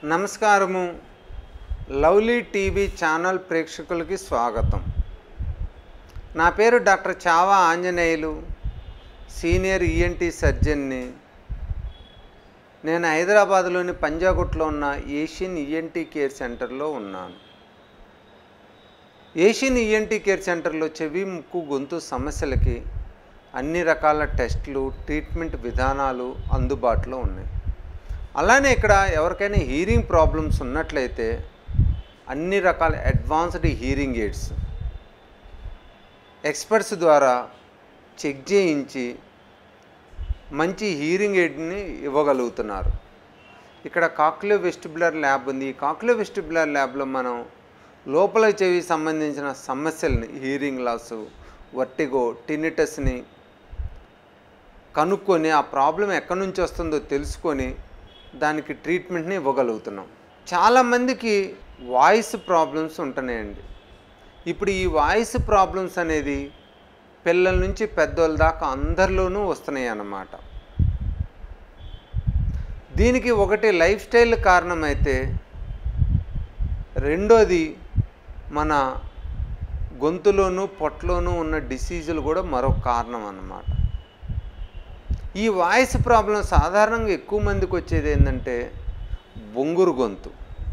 నమస్కారము lovely TV channel ప్రేక్షకులకి స్వాగతం నా పేరు డాక్టర్ చావా ఆంజనేయులు సీనియర్ ఈఎన్టీ సర్జన్ని నేను హైదరాబాద్లోని పంజాగుట్లో ఉన్న ఏషియన్ ఈఎన్టీ కేర్ సెంటర్లో ఉన్నాను ఏషియన్ ఈఎన్టీ కేర్ సెంటర్లో చెవి ముక్కు గొంతు సమస్యలకి అన్ని రకాల టెస్టులు ట్రీట్మెంట్ విధానాలు అందుబాటులో ఉన్నాయి అలానే ఇక్కడ ఎవరికైనా హీరింగ్ ప్రాబ్లమ్స్ ఉన్నట్లయితే అన్ని రకాల అడ్వాన్స్డ్ హీరింగ్ ఎయిడ్స్ ఎక్స్పర్ట్స్ ద్వారా చెక్ చేయించి మంచి హీరింగ్ ఎయిడ్ని ఇవ్వగలుగుతున్నారు ఇక్కడ కాక్లియో వెస్టిబులర్ ల్యాబ్ ఉంది ఈ కాక్లియో వెస్టిబులర్ ల్యాబ్లో మనం లోపల చెవి సంబంధించిన సమస్యల్ని హీరింగ్ లాసు వర్టిగో టినిటస్ని కనుక్కొని ఆ ప్రాబ్లం ఎక్కడి నుంచి వస్తుందో తెలుసుకొని దానికి ట్రీట్మెంట్ని ఇవ్వగలుగుతున్నాం చాలామందికి వాయిస్ ప్రాబ్లమ్స్ ఉంటున్నాయండి ఇప్పుడు ఈ వాయిస్ ప్రాబ్లమ్స్ అనేది పిల్లల నుంచి పెద్దోళ్ళ దాకా అందరిలోనూ వస్తున్నాయి అన్నమాట దీనికి ఒకటి లైఫ్ స్టైల్ కారణమైతే రెండోది మన గొంతులోను పొట్టలోనూ ఉన్న డిసీజులు కూడా మరొక కారణం అన్నమాట ఈ వాయిస్ ప్రాబ్లం సాధారణంగా ఎక్కువ మందికి వచ్చేది ఏంటంటే బొంగురు గొంతు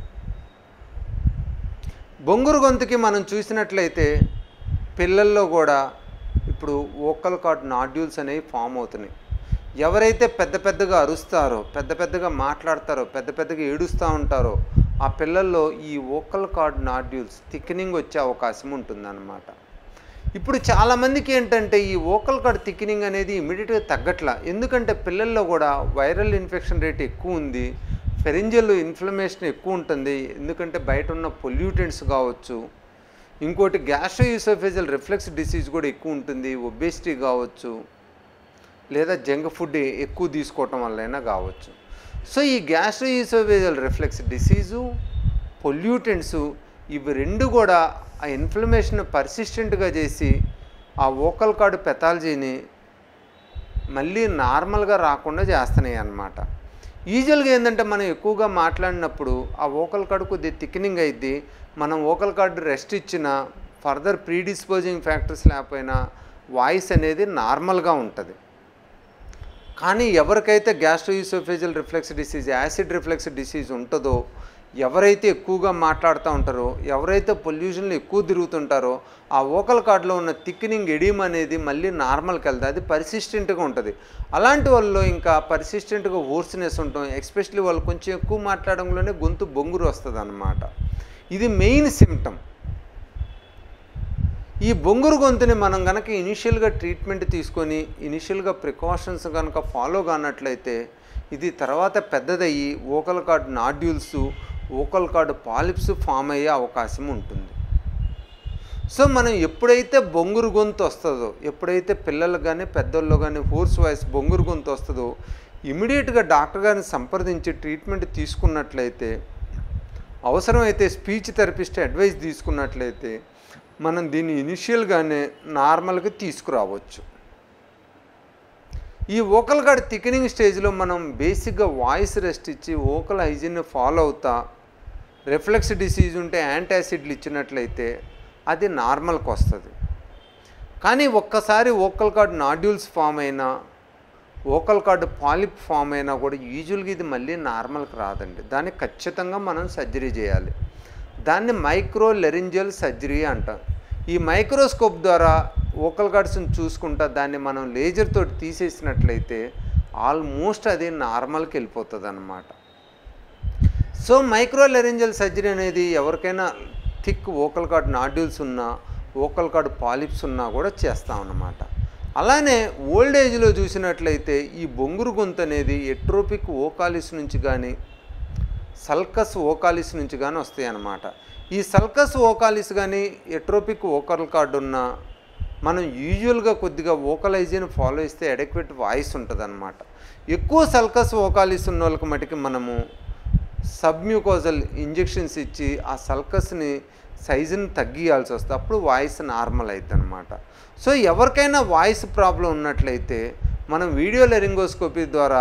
బొంగురు గొంతుకి మనం చూసినట్లయితే పిల్లల్లో కూడా ఇప్పుడు ఓకల్ కార్డ్ నాడ్యూల్స్ అనేవి ఫామ్ అవుతున్నాయి ఎవరైతే పెద్ద పెద్దగా అరుస్తారో పెద్ద పెద్దగా మాట్లాడతారో పెద్ద పెద్దగా ఏడుస్తూ ఉంటారో ఆ పిల్లల్లో ఈ ఓకల్ కార్డ్ నాడ్యూల్స్ థిక్నింగ్ వచ్చే అవకాశం ఉంటుందన్నమాట ఇప్పుడు చాలామందికి ఏంటంటే ఈ ఓకల్ కార్డ్ థిక్నింగ్ అనేది ఇమీడియట్గా తగ్గట్లా ఎందుకంటే పిల్లల్లో కూడా వైరల్ ఇన్ఫెక్షన్ రేట్ ఎక్కువ ఉంది ఫెరింజల్ ఇన్ఫ్లమేషన్ ఎక్కువ ఉంటుంది ఎందుకంటే బయట ఉన్న పొల్యూటెంట్స్ కావచ్చు ఇంకోటి గ్యాస్ట్రో యూసోఫేజల్ రిఫ్లెక్స్ డిసీజ్ కూడా ఎక్కువ ఉంటుంది ఒబేసిటీ కావచ్చు లేదా జంక్ ఫుడ్ ఎక్కువ తీసుకోవటం వల్లైనా కావచ్చు సో ఈ gastro oesophageal reflex disease pollutants ఇవి రెండు కూడా ఆ ఇన్ఫ్లమేషన్ పర్సిస్టెంట్గా చేసి ఆ ఓకల్ కార్డు పెథాలజీని మళ్ళీ నార్మల్గా రాకుండా చేస్తున్నాయి అన్నమాట యూజువల్గా ఏంటంటే మనం ఎక్కువగా మాట్లాడినప్పుడు ఆ ఓకల్ కార్డు కొద్దిగా థిక్నింగ్ అయింది మనం ఓకల్ కార్డు రెస్ట్ ఇచ్చిన ఫర్దర్ ప్రీడిస్పోజింగ్ ఫ్యాక్టర్స్ లేకపోయినా వాయిస్ అనేది నార్మల్గా ఉంటుంది కానీ ఎవరికైతే gastrooesophageal reflex disease acid reflex disease ఉంటుందో ఎవరైతే ఎక్కువగా మాట్లాడుతూ ఉంటారో ఎవరైతే పొల్యూషన్లో ఎక్కువ తిరుగుతుంటారో ఆ ఓకల్ కార్డులో ఉన్న థిక్నింగ్ ఎడీమ్ అనేది మళ్ళీ నార్మల్కి వెళ్తుంది అది పర్సిస్టెంట్గా ఉంటుంది అలాంటి వాళ్ళలో ఇంకా పర్సిస్టెంట్గా ఓర్స్నెస్ ఉంటాం ఎస్పెషల్లీ వాళ్ళు కొంచెం ఎక్కువ మాట్లాడంలోనే గొంతు బొంగురు వస్తుంది అన్నమాట ఇది మెయిన్ సిమ్టమ్ ఈ బొంగురు గొంతుని మనం కనుక ఇనిషియల్గా ట్రీట్మెంట్ తీసుకొని ఇనిషియల్గా ప్రికాషన్స్ కనుక ఫాలో కానట్లయితే ఇది తర్వాత పెద్దదయ్యి vocal cord nodules vocal cord polyps form అయ్యే అవకాశం ఉంటుంది సో మనం ఎప్పుడైతే బొంగురు గొంతు వస్తుందో ఎప్పుడైతే పిల్లలకు కానీ పెద్దల్లో కానీ హోర్స్ వాయిస్ బొంగురు గొంతు వస్తుందో ఇమీడియట్గా డాక్టర్ గారిని సంప్రదించి ట్రీట్మెంట్ తీసుకున్నట్లయితే అవసరమైతే స్పీచ్ థెరపిస్ట్ అడ్వైస్ తీసుకున్నట్లయితే మనం దీన్ని ఇనిషియల్గానే నార్మల్గా తీసుకురావచ్చు ఈ ఓకల్ గార్డ్ థికనింగ్ స్టేజ్లో మనం బేసిక్గా వాయిస్ రెస్ట్ ఇచ్చి ఓకల్ హైజీన్ని ఫాలో అవుతా రిఫ్లెక్స్ డిసీజ్ ఉంటే యాంటాసిడ్లు ఇచ్చినట్లయితే అది నార్మల్కి వస్తుంది కానీ ఒక్కసారి ఓకల్ కార్డ్ నాడ్యూల్స్ ఫామ్ అయినా ఓకల్ కార్డ్ పాలిప్ ఫామ్ అయినా కూడా యూజువల్గా ఇది మళ్ళీ నార్మల్కి రాదండి దాన్ని ఖచ్చితంగా మనం సర్జరీ చేయాలి దాన్ని మైక్రో లెరింజల్ సర్జరీ అంటాం ఈ మైక్రోస్కోప్ ద్వారా ఓకల్ గార్డ్స్ని చూసుకుంటా దాన్ని మనం లేజర్ తోటి తీసేసినట్లయితే ఆల్మోస్ట్ అది నార్మల్కి వెళ్ళిపోతుంది అన్నమాట సో మైక్రో లెరింజల్ సర్జరీ అనేది ఎవరికైనా థిక్ ఓకల్ కార్డ్ నాడ్యూల్స్ ఉన్నా ఓకల్ కార్డ్ పాలిప్స్ ఉన్నా కూడా చేస్తామన్నమాట అలానే ఓల్డ్ ఏజ్లో చూసినట్లయితే ఈ బొంగురు గొంతు అనేది ఎట్రోపిక్ ఓకాలిస్ నుంచి కానీ సల్కస్ ఓకాలిస్ నుంచి కానీ వస్తాయి అన్నమాట ఈ సల్కస్ ఓకాలిస్ కానీ ఎట్రోపిక్ ఓకల్ కార్డ్ ఉన్న మనం యూజువల్గా కొద్దిగా ఓకలైజీని ఫాలో చేస్తే అడెక్వేట్ వాయిస్ ఉంటుంది అనమాట ఎక్కువ సల్కస్ ఓకాలిస్ ఉన్న వాళ్ళకి మటుకి మనము సబ్మ్యూకోజల్ ఇంజెక్షన్స్ ఇచ్చి ఆ సల్కస్ని సైజుని తగ్గియాల్సి వస్తుంది అప్పుడు వాయిస్ నార్మల్ అవుతుంది అనమాట సో ఎవరికైనా వాయిస్ ప్రాబ్లం ఉన్నట్లయితే మనం వీడియో లెరింగోస్కోపీ ద్వారా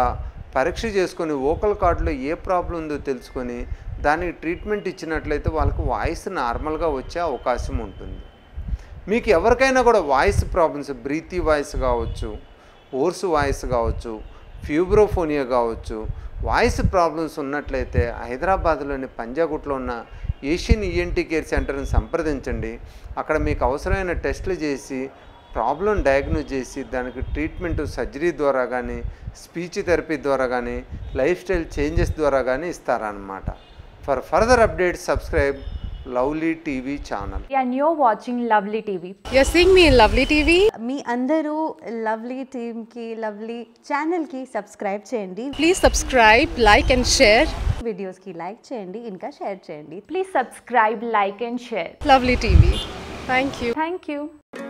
పరీక్ష చేసుకొని ఓకల్ కార్డులో ఏ ప్రాబ్లం ఉందో తెలుసుకొని దానికి ట్రీట్మెంట్ ఇచ్చినట్లయితే వాళ్ళకు వాయిస్ నార్మల్గా వచ్చే అవకాశం ఉంటుంది మీకు ఎవరికైనా కూడా వాయిస్ ప్రాబ్లమ్స్ బ్రీతీ వాయిస్ కావచ్చు ఓర్స్ వాయిస్ కావచ్చు ఫ్యూబ్రోఫోనియా కావచ్చు వాయిస్ ప్రాబ్లమ్స్ ఉన్నట్లయితే హైదరాబాద్లోని పంజాగుట్లో ఉన్న ఏషియన్ ఈఎన్టీ కేర్ సెంటర్ని సంప్రదించండి అక్కడ మీకు అవసరమైన టెస్టులు చేసి ప్రాబ్లం డయాగ్నోస్ చేసి దానికి ట్రీట్మెంట్ సర్జరీ ద్వారా కానీ స్పీచ్ థెరపీ ద్వారా కానీ లైఫ్ స్టైల్ చేంజెస్ ద్వారా కానీ ఇస్తారన్నమాట for further updates subscribe lovely TV channel and you're watching Lovely TV. You're seeing me in Lovely TV. మీ అందరూ లవ్లీ టీమ్కి లవ్లీ ఛానల్కి సబ్స్క్రైబ్ చేయండి Please subscribe, like, and share. వీడియోస్కి లైక్ చేయండి ఇంకా షేర్ చేయండి Please subscribe, like, and share. Lovely TV. Thank you. Thank you.